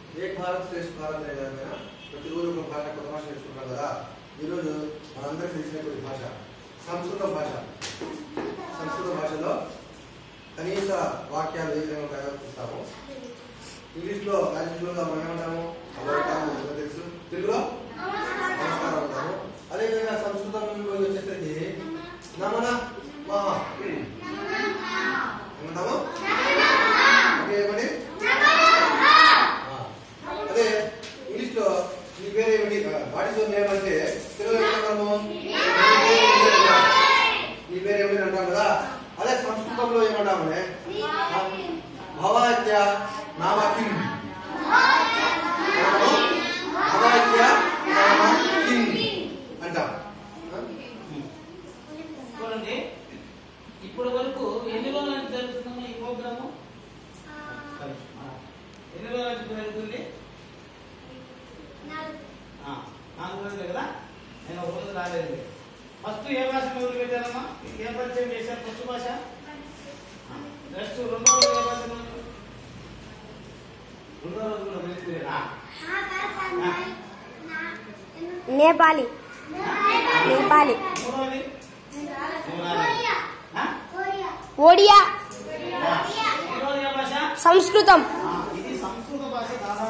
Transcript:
ఏక్ భారత్ శ్రేష్ఠ భారత్ అనే దాని మీద ప్రతిరోజు ఒక భాష కొత్త భాష నేర్చుకుంటాం కదా ఈరోజు మనందరికీ తెలిసినటువంటి భాష సంస్కృత భాష సంస్కృత భాషలో కనీస వాక్యాలు ఏ విధంగా ఉంటాయో చూస్తాము ఇంగ్లీష్లో యాజ్ యూజువల్గా మనం ఏమంటాము హలో అంటాము మనకు తెలుసు తెలుగులో నమస్కారం అంటాము అదేవిధంగా సంస్కృతంలో వచ్చేసరికి నమన మా ఏమంటాము అంటే ఏమని ఆ. అదే ఇంగ్లీష్ లో నీ పేరు ఏమిటి వాట్ ఇస్ యువర్ నేమ్ అంటే తెలుగులో ఏమంటాము నీ పేరు ఏమిటి అంటాం కదా అదే సంస్కృతంలో ఏమంటామనే భవాత్య నామ కిం ఏమంటాము? భవాత్య నామ కిం అంటాం ఆ? చూడండి ఇప్పటి వరకు ఎన్ని రోజుల నుంచి జరుగుతుందమ్మా ఈ ప్రోగ్రాము ఎన్ని రోజుల నుంచి జరుగుతుంది ఆ, నాలుగు రోజులు కదా నేను ఒక రోజు రాలేదు ఫస్ట్ ఏ భాష మొదలు పెట్టారమ్మా ఏ పరిచయం చేశారు ఫస్ట్ భాష నెక్స్ట్ రెండో రోజు ఏ భాష మొదలు రెండో రోజు కూడా వెళ్ళిపోయారా నేపాలి నేపాలి మూడోది నువ్వు రాలేదు. ఆ? ఒడియా ఆ. ఈ రోజు ఏ భాష సంస్కృతం ఆ, ఇది సంస్కృత భాష దాదాపు